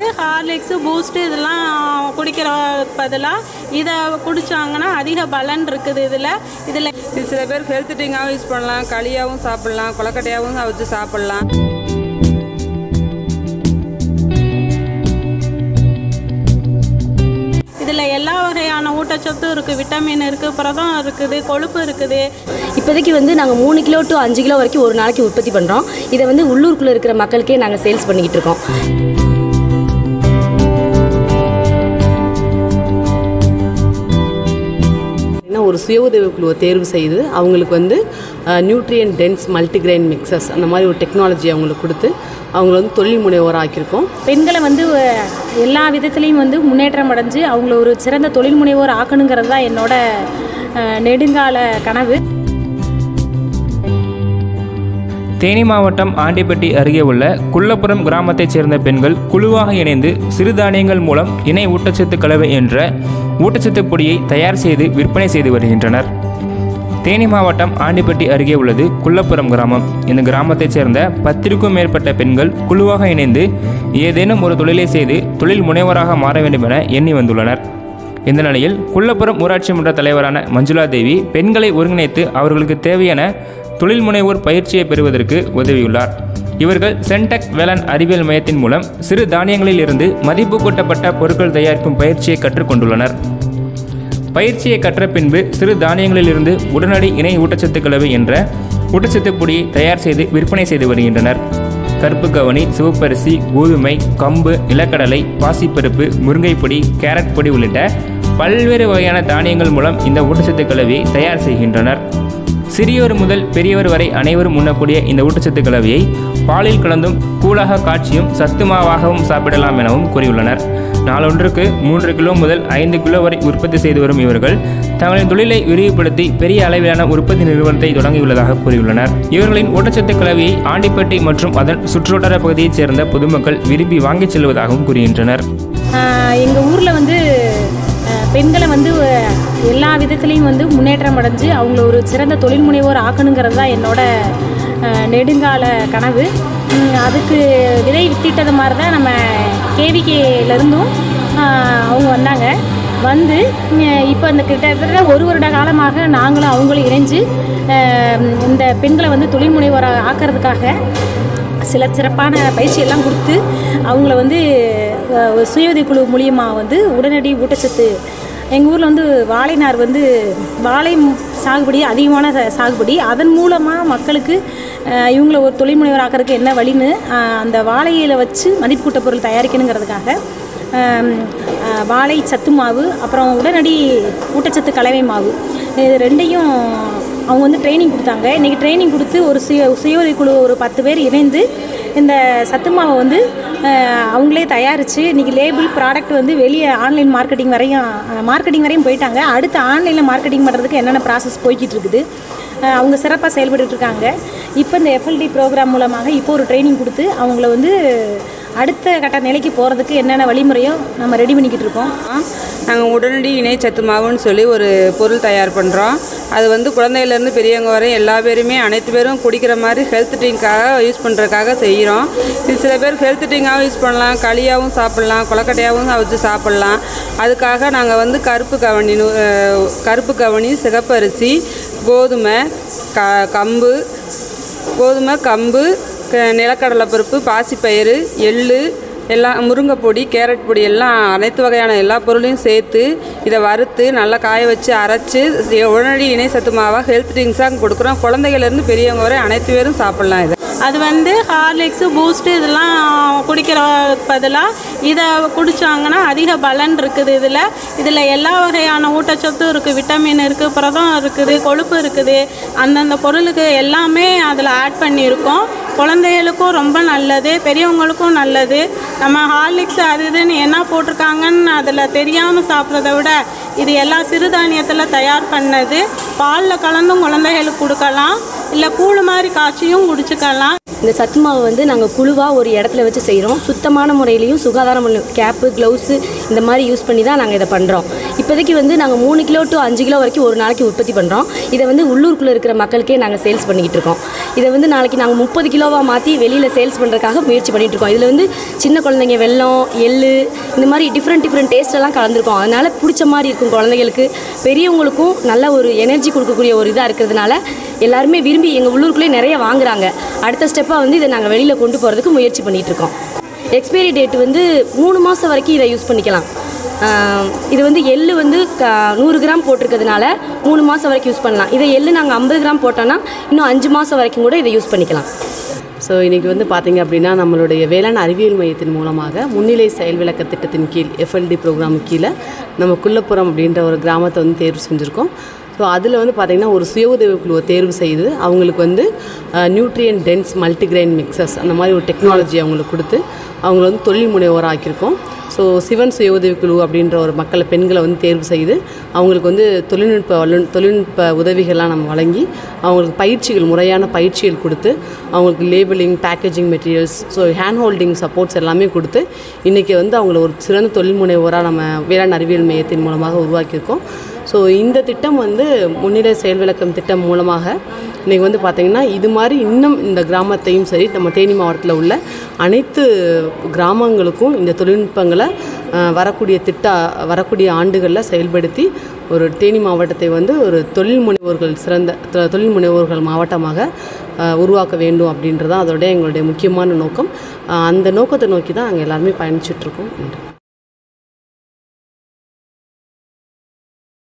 Horlicks boost இதெல்லாம் குடிக்கிற பதிலாக இதை குடித்தாங்கன்னா அதிக பலன் இருக்குது இதில் இதில் இது சில பேர் ஹெல்த் ட்ரிங்காகவும் யூஸ் பண்ணலாம் களியாகவும் சாப்பிட்லாம் கொலக்கட்டையாகவும் வச்சு சாப்பிட்லாம் இதில் எல்லா வகையான ஊட்டச்சத்தும் இருக்குது விட்டமின் இருக்குது புரதம் இருக்குது கொழுப்பு இருக்குது இப்போதைக்கு வந்து நாங்கள் மூணு கிலோ டு அஞ்சு கிலோ வரைக்கும் ஒரு நாளைக்கு உற்பத்தி பண்ணுறோம் இதை வந்து உள்ளூருக்குள்ளே இருக்கிற மக்களுக்கே நாங்கள் சேல்ஸ் பண்ணிக்கிட்டு இருக்கோம் ஏன்னா ஒரு சுய உதவிக் குழுவை தேர்வு செய்து அவங்களுக்கு வந்து நியூட்ரியன் டென்ஸ் மல்டிகிரெயின் மிக்சஸ் அந்த மாதிரி ஒரு டெக்னாலஜி அவங்களுக்கு கொடுத்து அவங்கள வந்து தொழில் முனைவோராக ஆக்கியிருக்கோம் பெண்களை வந்து அஹ், எல்லா விதத்துலேயும் வந்து முன்னேற்றம் அடைஞ்சு அவங்கள ஒரு சிறந்த தொழில் முனைவோர் ஆக்கணுங்கிறது தான் என்னோட அஹ், நெடுங்கால கனவு தேனி மாவட்டம் ஆண்டிப்பட்டி அருகே உள்ள குள்ளப்புறம் கிராமத்தைச் சேர்ந்த பெண்கள் குழுவாக இணைந்து சிறுதானியங்கள் மூலம் இணை ஊட்டச்சத்து கலவை என்ற ஊட்டச்சத்து பொடியை தயார் செய்து விற்பனை செய்து வருகின்றனர் தேனி மாவட்டம் ஆண்டிப்பட்டி அருகே உள்ளது குள்ளப்புறம் கிராமம் இந்த கிராமத்தைச் சேர்ந்த பத்திற்கும் மேற்பட்ட பெண்கள் குழுவாக இணைந்து ஏதேனும் ஒரு தொழிலை செய்து தொழில் முனைவராக மாற வேண்டும் என எண்ணி வந்துள்ளனர் இந்த நிலையில் குள்ளப்புறம் ஊராட்சி மன்ற தலைவரான மஞ்சுளா தேவி பெண்களை ஒருங்கிணைத்து அவர்களுக்கு தேவையான தொழில் முனைவோர் பயிற்சியை பெறுவதற்கு உதவியுள்ளார் இவர்கள் சென்டெக் வேளாண் அறிவியல் மையத்தின் மூலம் சிறு தானியங்களில் இருந்து மதிப்பு கூட்டப்பட்ட பொருட்கள் தயாரிக்கும் பயிற்சியை கற்றுக்கொண்டுள்ளனர் பயிற்சியை கற்ற பின்பு சிறு தானியங்களிலிருந்து உடனடி இணை ஊட்டச்சத்து கலவை என்ற ஊட்டச்சத்து பொடியை தயார் செய்து விற்பனை செய்து வருகின்றனர் கருப்பு கவனி சிவப்பரிசி கோதுமை கம்பு நிலக்கடலை பாசிப்பருப்பு முருங்கைப்பொடி கேரட் பொடி உள்ளிட்ட பல்வேறு வகையான தானியங்கள் மூலம் இந்த ஊட்டச்சத்து கலவையை தயார் செய்கின்றனர் சிறியோர் முதல் பெரியவர் வரை அனைவரும் உண்ணக்கூடிய இந்த ஊட்டச்சத்து கலவையை பாலில் கலந்தும் கூழாக காய்ச்சியும் சத்து மாவாகவும் சாப்பிடலாம் எனவும் கூறியுள்ளனர் நாளொன்றுக்கு மூன்று கிலோ முதல் ஐந்து கிலோ வரை உற்பத்தி செய்து வரும் இவர்கள் தங்களின் தொழிலை விரிவுபடுத்தி பெரிய அளவிலான உற்பத்தி நிறுவனத்தை தொடங்கியுள்ளதாக கூறியுள்ளனர் இவர்களின் ஊட்டச்சத்து கலவையை ஆண்டிப்பட்டி மற்றும் அதன் சுற்றுவட்டார பகுதியைச் சேர்ந்த பொதுமக்கள் விரும்பி வாங்கிச் செல்வதாகவும் கூறுகின்றனர் எங்கள் ஊரில் வந்து அஹ், பெண்களை வந்து அஹ், எல்லா விதத்துலேயும் வந்து முன்னேற்றம் அடைஞ்சு அவங்கள ஒரு சிறந்த தொழில் முனைவோர் ஆக்கணுங்கிறது தான் என்னோட அஹ், நெடுங்கால கனவு உம், அதுக்கு விதை வித்திட்டது மாதிரி தான் நம்ம கேவிகேலேருந்தும் அவங்க வந்தாங்க வந்து இப்போ இந்த கிட்டத்தட்ட ஒரு வருட காலமாக நாங்களும் அவங்களும் இணைஞ்சு அஹ், இந்த பெண்களை வந்து தொழில் முனைவோர் ஆக்கிறதுக்காக சில சிறப்பான பயிற்சியெல்லாம் கொடுத்து அவங்கள வந்து அஹ், ஒரு சுய உதவி குழு மூலியமாக வந்து உடனடி ஊட்டச்சத்து எங்கள் ஊரில் வந்து வாழைநார் வந்து வாழை ம்- சாகுபடி அதிகமான ச- சாகுபடி அதன் மூலமாக மக்களுக்கு அஹ், இவங்கள ஒரு தொழில் முனைவர் ஆக்கிறதுக்கு என்ன வழின்னு அஹ், அந்த வாழையில வச்சு மதிப்பு கூட்ட பொருள் தயாரிக்கணுங்கிறதுக்காக அஹ், அஹ், வாழை சத்து மாவு அப்புறம் உடனடி ஊட்டச்சத்து கலவை மாவு இது ரெண்டையும் அவங்க வந்து ட்ரைனிங் கொடுத்தாங்க இன்றைக்கி ட்ரைனிங் கொடுத்து ஒரு சுய சுய உதவி குழு ஒரு பத்து பேர் இணைந்து இந்த சத்து மாவை வந்து அஹ், அவங்களே தயாரித்து இன்றைக்கி லேபிள் ப்ராடக்ட் வந்து வெளியே ஆன்லைன் மார்க்கெட்டிங் வரையும் மார்க்கெட்டிங் வரையும் போயிட்டாங்க அடுத்து ஆன்லைனில் மார்க்கெட்டிங் பண்ணுறதுக்கு என்னென்ன ப்ராசஸ் போய்கிட்டு இருக்குது அஹ், அவங்க சிறப்பாக செயல்பட்டுட்டு இருக்காங்க இப்போ இந்த எஃப்எல்டி ப்ரோக்ராம் மூலமாக இப்போ ஒரு ட்ரைனிங் கொடுத்து அவங்கள வந்து அடுத்த கட்ட நிலைக்கு போகிறதுக்கு என்னென்ன வழிமுறையோ நம்ம ரெடி பண்ணிக்கிட்டு இருக்கோம் நாங்கள் உடனடி இணை சத்து மாவுன்னு சொல்லி ஒரு பொருள் தயார் பண்ணுறோம் அது வந்து குழந்தையிலேருந்து பெரியவங்க வரை எல்லா பேருமே அனைத்து பேரும் குடிக்கிற மாதிரி ஹெல்த் ட்ரிங்காக யூஸ் பண்ணுறதுக்காக செய்கிறோம் இது சில பேர் ஹெல்த் ட்ரிங்காகவும் யூஸ் பண்ணலாம் களியாகவும் சாப்பிட்லாம் கொலக்கட்டையாகவும் வச்சு சாப்பிட்லாம் அதுக்காக நாங்கள் வந்து கருப்பு கவனி நு- அஹ், கருப்பு கவனி சிகப்பரிசி கோதுமை க கம்பு கோதுமை கம்பு க- நிலக்கடலை பருப்பு பாசிப்பயிறு எள்ளு எல்லாம் முருங்கைப்பொடி கேரட் பொடி எல்லாம் அனைத்து வகையான எல்லா பொருளையும் சேர்த்து இதை வறுத்து நல்லா காய வச்சு அரைச்சி உடனடி இணை சத்து மாவாக ஹெல்த் ட்ரிங்க்ஸாக கொடுக்குறோம் குழந்தைகள்லேருந்து பெரியவங்க வரை அனைத்து பேரும் சாப்பிட்லாம் இதை அது வந்து ஹார்லிக்ஸு பூஸ்ட்டு இதெல்லாம் குடிக்கிற பதிலாக இதை குடித்தாங்கன்னா அதிக பலன் இருக்குது இதில் இதில் எல்லா வகையான ஊட்டச்சத்தும் இருக்குது விட்டமின் இருக்குது புரதம் இருக்குது கொழுப்பு இருக்குது அந்தந்த பொருளுக்கு எல்லாமே அதில் ஆட் பண்ணியிருக்கோம் குழந்தைகளுக்கும் ரொம்ப நல்லது பெரியவங்களுக்கும் நல்லது நம்ம ஹார்லிக்ஸ் அது இதுன்னு என்ன போட்டிருக்காங்கன்னு அதில் தெரியாமல் சாப்பிட்றத விட இது எல்லாம் சிறுதானியத்தில் தயார் பண்ணது பாலில் கலந்தும் குழந்தைகளுக்கு கொடுக்கலாம் இல்லை கூழ் மாதிரி காய்ச்சியும் குடிச்சுக்கலாம் இந்த சத்து மாவு வந்து நாங்கள் குழுவாக ஒரு இடத்துல வச்சு செய்கிறோம் சுத்தமான முறையிலையும் சுகாதார முறை கேப்பு க்ளவுஸு இந்த மாதிரி யூஸ் பண்ணி தான் நாங்கள் இதை பண்ணுறோம் இப்போதைக்கு வந்து நாங்கள் மூணு கிலோ டு அஞ்சு கிலோ வரைக்கும் ஒரு நாளைக்கு உற்பத்தி பண்ணுறோம் இதை வந்து உள்ளூருக்குள்ளே இருக்கிற மக்களுக்கே நாங்கள் சேல்ஸ் பண்ணிக்கிட்டு இருக்கோம் இதை வந்து நாளைக்கு நாங்கள் முப்பது கிலோவாக மாற்றி வெளியில் சேல்ஸ் பண்ணுறதுக்காக முயற்சி பண்ணிட்டு இருக்கோம் இதில் வந்து சின்ன குழந்தைங்க வெல்லம் எள்ளு இந்த மாதிரி டிஃப்ரெண்ட் டிஃப்ரெண்ட் டேஸ்ட்லாம் கலந்துருக்கோம் அதனால் பிடிச்ச மாதிரி இருக்கும் குழந்தைகளுக்கு பெரியவங்களுக்கும் நல்ல ஒரு எனர்ஜி கொடுக்கக்கூடிய ஒரு இதாக இருக்கிறதுனால எல்லாருமே விரும்பி எங்கள் உள்ளூருக்குள்ளே நிறைய வாங்குறாங்க அடுத்த ஸ்டெப்பாக வந்து இதை நாங்கள் வெளியில் கொண்டு போகிறதுக்கு முயற்சி பண்ணிட்டு இருக்கோம் எக்ஸ்பைரி டேட் வந்து மூணு மாதம் வரைக்கும் இதை யூஸ் பண்ணிக்கலாம் ஆஹ் இது வந்து எள்ளு வந்து க நூறு கிராம் போட்டிருக்கிறதுனால மூணு மாதம் வரைக்கும் யூஸ் பண்ணலாம் இதை எள்ளு நாங்கள் ஐம்பது கிராம் போட்டோன்னா இன்னும் அஞ்சு மாதம் வரைக்கும் கூட இதை யூஸ் பண்ணிக்கலாம் ஸோ இன்றைக்கி வந்து பார்த்திங்க அப்படின்னா நம்மளுடைய வேளாண் அறிவியல் மையத்தின் மூலமாக முன்னிலை செயல் விளக்க திட்டத்தின் கீழ் எஃப்எல்டி ப்ரோக்ராம் கீழே நம்ம குள்ளப்புறம் அப்படின்ற ஒரு கிராமத்தை வந்து தேர்வு செஞ்சுருக்கோம் ஸோ அதில் வந்து பார்த்திங்கன்னா ஒரு சுய உதவி குழுவை தேர்வு செய்து அவங்களுக்கு வந்து நியூட்ரியன் டென்ஸ் மல்டிகிரெயின் மிக்சஸ் அந்த மாதிரி ஒரு டெக்னாலஜி அவங்களுக்கு கொடுத்து அவங்கள வந்து தொழில் முனைவோர் ஆக்கியிருக்கோம் ஸோ சிவன் சுய உதவி குழு அப்படின்ற ஒரு மக்களை பெண்களை வந்து தேர்வு செய்து அவங்களுக்கு வந்து தொழில்நுட்ப வல்லுந் தொழில்நுட்ப உதவிகள்லாம் நம்ம வழங்கி அவங்களுக்கு பயிற்சிகள் முறையான பயிற்சிகள் கொடுத்து அவங்களுக்கு labeling packaging materials so hand holding supports எல்லாமே கொடுத்து இன்றைக்கி வந்து அவங்கள ஒரு சிறந்த தொழில் முனைவோராக நம்ம வேளாண் அறிவியல் மையத்தின் மூலமாக உருவாக்கியிருக்கோம் ஸோ இந்த திட்டம் வந்து முன்னிலை செயல் விளக்கம் திட்டம் மூலமாக இன்றைக்கி வந்து பார்த்திங்கன்னா இது மாதிரி இன்னும் இந்த கிராமத்தையும் சரி நம்ம தேனி மாவட்டத்தில் உள்ள அனைத்து கிராமங்களுக்கும் இந்த தொழில்நுட்பங்களை அஹ், வரக்கூடிய திட்ட வரக்கூடிய ஆண்டுகளில் செயல்படுத்தி ஒரு தேனி மாவட்டத்தை வந்து ஒரு தொழில் முனைவோர்கள் சிறந்த தொ- தொழில் முனைவோர்கள் மாவட்டமாக அஹ், உருவாக்க வேண்டும் அப்படின்றது தான் அதோட எங்களுடைய முக்கியமான நோக்கம் அஹ், அந்த நோக்கத்தை நோக்கி தான் நாங்கள் எல்லாருமே பயணிச்சிட்ருக்கோம் நன்றி